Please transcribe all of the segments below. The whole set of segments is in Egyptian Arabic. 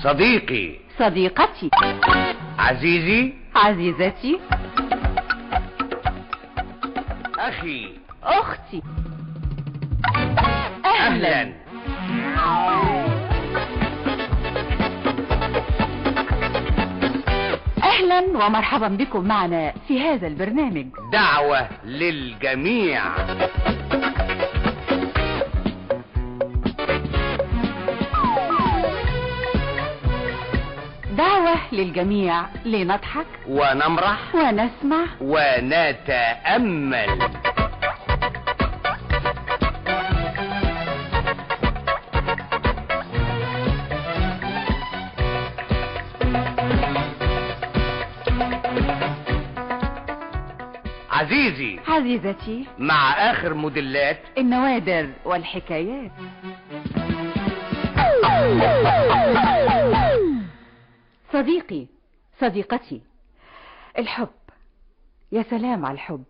صديقي صديقتي عزيزي عزيزتي أخي أختي أهلا أهلا ومرحبا بكم معنا في هذا البرنامج دعوة للجميع دعوة للجميع لنضحك ونمرح ونسمع ونتأمل عزيزي عزيزتي مع آخر موديلات النوادر والحكايات صديقي صديقتي الحب يا سلام على الحب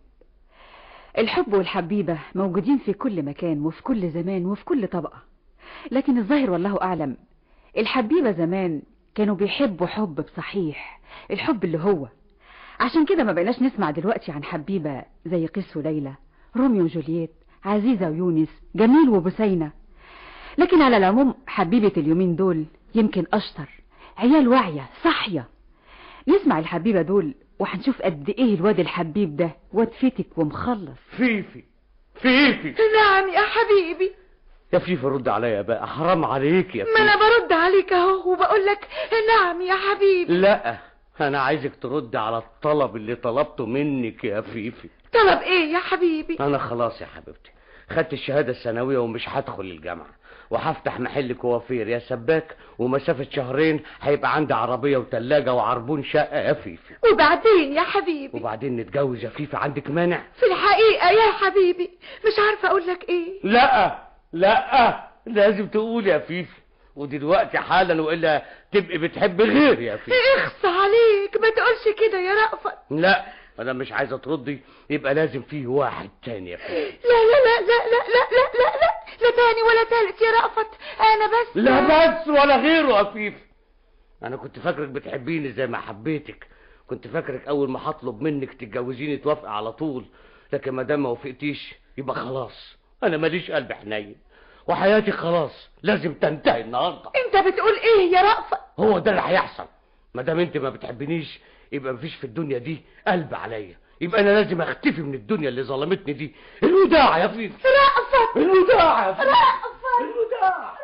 الحب والحبيبة موجودين في كل مكان وفي كل زمان وفي كل طبقة لكن الظاهر والله أعلم الحبيبة زمان كانوا بيحبوا حب بصحيح الحب اللي هو عشان كده ما بقيناش نسمع دلوقتي عن حبيبة زي قيس وليلى روميو وجولييت عزيزة ويونس جميل وبسينة لكن على العموم حبيبة اليومين دول يمكن أشطر عيال واعية صحية نسمع الحبيبة دول وهنشوف قد ايه الواد الحبيب ده واد فتك ومخلص فيفي فيفي نعم يا حبيبي يا فيفي رد عليا بقى حرام عليك يا ما انا فيفي برد عليك اهو وبقول لك نعم يا حبيبي لا انا عايزك ترد على الطلب اللي طلبته منك يا فيفي طلب ايه يا حبيبي انا خلاص يا حبيبتي خدت الشهادة الثانوية ومش هدخل الجامعة وهفتح محل كوافير يا سباك ومسافة شهرين هيبقى عندي عربية وتلاجة وعربون شقة يا فيفي وبعدين يا حبيبي وبعدين نتجوز يا فيفي عندك مانع في الحقيقة يا حبيبي مش عارفة اقول لك ايه لا لا لازم تقول يا فيفي ودلوقتي حالا والا تبقي بتحب غير يا فيفي اخص عليك ما تقولش كده يا رأفت لا انا مش عايزه تردي يبقى لازم فيه واحد تاني يا فيفي لا لا لا لا لا لا لا لا لا لا تاني ولا تالت يا رأفت انا بس لا بس ولا غيره يا فيفي انا كنت فاكرك بتحبيني زي ما حبيتك كنت فاكرك اول ما هطلب منك تتجوزيني توافق على طول لكن ما دام ما وافقتيش يبقى خلاص انا ماليش قلب حنين وحياتي خلاص لازم تنتهي النهارده انت بتقول ايه يا رأفت هو ده اللي هيحصل ما دام انت ما بتحبنيش يبقى مفيش في الدنيا دي قلب عليا يبقى انا لازم اختفي من الدنيا اللي ظلمتني دي الوداع يا فيفي رأفت الوداع يا فيفي رأفت الوداع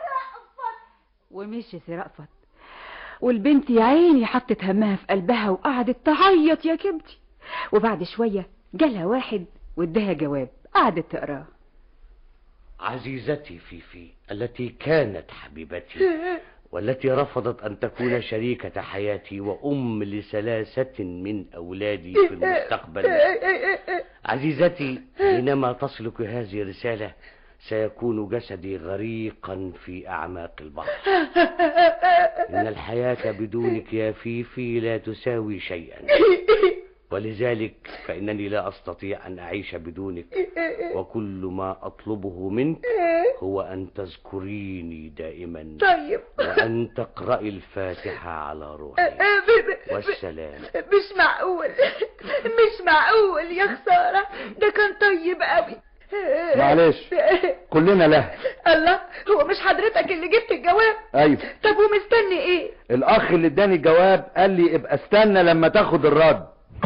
ومشي سي رأفت والبنت يا عيني حطت همها في قلبها وقعدت تعيط يا كبدي وبعد شوية جالها واحد واداها جواب قعدت تقراه عزيزتي فيفي التي كانت حبيبتي والتي رفضت أن تكون شريكة حياتي وأم لثلاثة من أولادي في المستقبل عزيزتي حينما تصلك هذه الرسالة سيكون جسدي غريقا في أعماق البحر إن الحياة بدونك يا فيفي لا تساوي شيئا ولذلك فإنني لا أستطيع أن أعيش بدونك وكل ما أطلبه منك هو أن تذكريني دائما طيب وأن تقرأي الفاتحة على روحي والسلام مش معقول مش معقول يا خسارة ده كان طيب قوي معلش كلنا له الله هو مش حضرتك اللي جبت الجواب ايوه طب ومستني ايه الاخ اللي اداني الجواب قال لي ابقى استنى لما تاخد الرد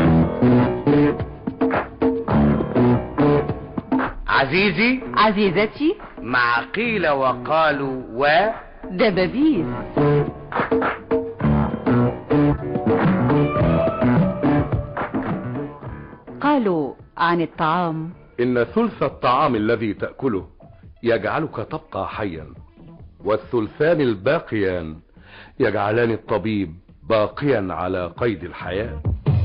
عزيزي عزيزتي مع قيل وقالوا و دبابيس قالوا عن الطعام إن ثلث الطعام الذي تأكله يجعلك تبقى حيا والثلثان الباقيان يجعلان الطبيب باقيا على قيد الحياة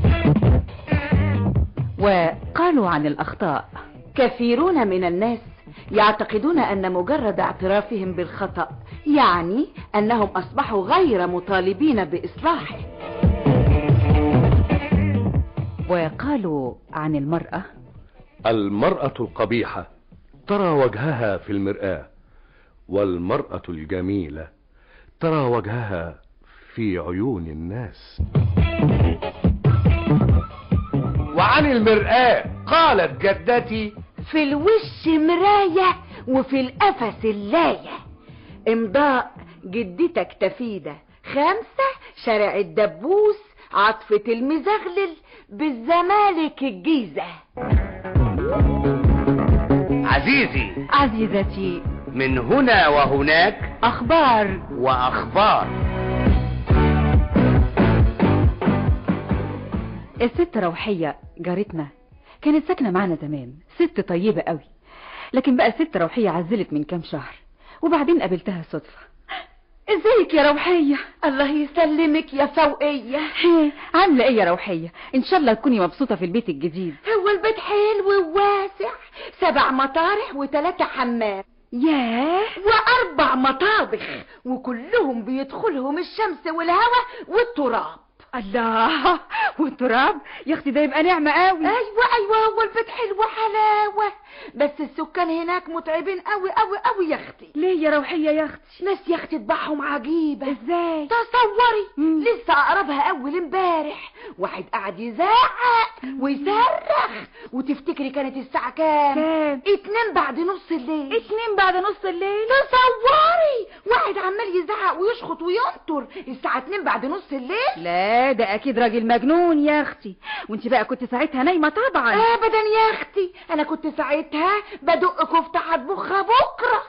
وقالوا عن الأخطاء كثيرون من الناس يعتقدون أن مجرد اعترافهم بالخطأ يعني أنهم أصبحوا غير مطالبين بإصلاحه وقالوا عن المرأة المرأة القبيحة ترى وجهها في المرآة والمرأة الجميلة ترى وجهها في عيون الناس وعن المرآة قالت جدتي في الوش مراية وفي القفس اللاية امضاء جدتك تفيدة خمسة شارع الدبوس عطفة المزغلل بالزمالك الجيزة عزيزي عزيزتي من هنا وهناك أخبار وأخبار الست روحية جارتنا كانت ساكنة معنا زمان ست طيبة قوي لكن بقى الست روحية عزلت من كام شهر وبعدين قابلتها صدفة ازيك يا روحية الله يسلمك يا فوقية هي عاملة ايه يا روحية ان شاء الله تكوني مبسوطة في البيت الجديد هو البيت حلو وواسع سبع مطارح وثلاثة حمام ياه وأربع مطابخ وكلهم بيدخلهم الشمس والهواء والتراب الله والتراب يا اختي ده يبقى نعمة قوي ايوه ايوه هو البيت حلو حلاوه بس السكان هناك متعبين قوي قوي قوي يا اختي ليه يا روحية يا اختي ناس يا اختي طباعهم عجيبه ازاي تصوري مم. لسه اقربها اول امبارح واحد قاعد يزعق ويصرخ وتفتكري كانت الساعه كام كام اتنين بعد نص الليل اتنين بعد نص الليل تصوري واحد عمال يزعق ويشخط وينطر الساعه اتنين بعد نص الليل لا ده اكيد راجل مجنون يا اختي وانت بقى كنت ساعتها نايمة طبعا ابدا يا اختي انا كنت ساعتها بدق كفته هطبخها بكره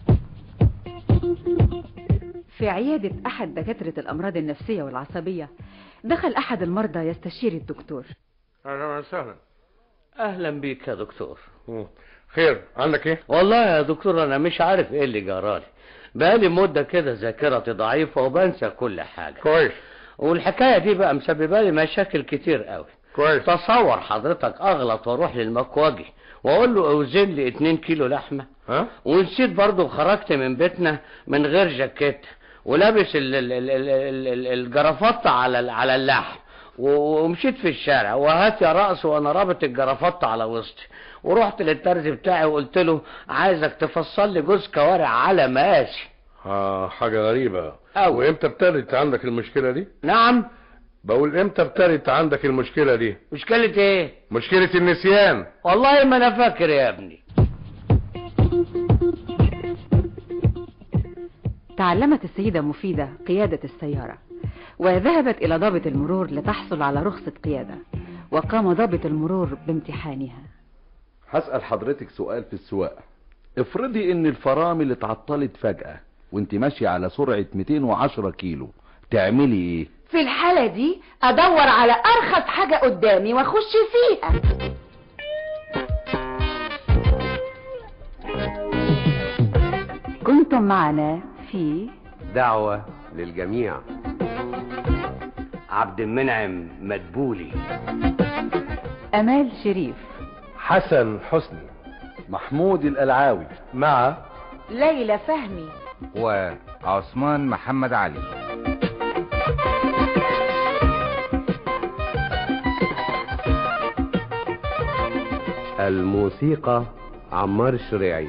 في عيادة احد دكاترة الامراض النفسية والعصبية دخل احد المرضى يستشير الدكتور اهلا وسهلا أهلا بيك يا دكتور خير عندك ايه والله يا دكتور أنا مش عارف إيه اللي جرالي بقالي مدة كده ذاكرتي ضعيفة وبنسى كل حاجة كويس والحكاية دي بقى مسببة لي مشاكل كتير قوي كويس تصور حضرتك أغلط وأروح للمكواجي وأقول له أوزن لي 2 كيلو لحمة ها ونسيت برضه خرجت من بيتنا من غير جاكيت ولابس ال- ال- ال- ال- ال- ال- الجرافطة على ال- على اللحم و- ومشيت في الشارع وهات يا رأس وانا رابط الجرافطة على وسطي ورحت للترز بتاعي وقلت له عايزك تفصل لي جوز كوارع على مقاسي اه حاجة غريبة أوي. وامتى ابتدت عندك المشكلة دي نعم بقول امتى ابتدت عندك المشكلة دي مشكلة ايه مشكلة النسيان والله ما انا فاكر يا ابني تعلمت السيدة مفيدة قيادة السيارة وذهبت إلى ضابط المرور لتحصل على رخصة قيادة وقام ضابط المرور بامتحانها هسأل حضرتك سؤال في السواقة افرضي ان الفرامل اتعطلت فجأة وانت ماشية على سرعة 210 كيلو تعملي ايه في الحالة دي ادور على ارخص حاجة قدامي واخش فيها كنتم معنا في دعوة للجميع عبد المنعم مدبولي أمال شريف حسن حسني محمود القلعاوي مع ليلى فهمي وعثمان محمد علي الموسيقى عمار الشريعي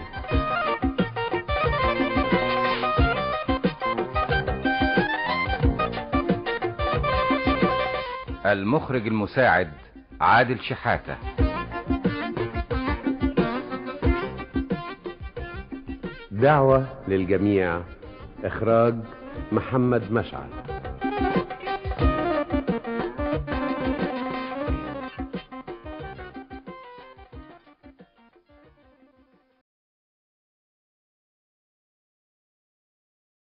المخرج المساعد عادل شحاتة دعوة للجميع إخراج محمد مشعل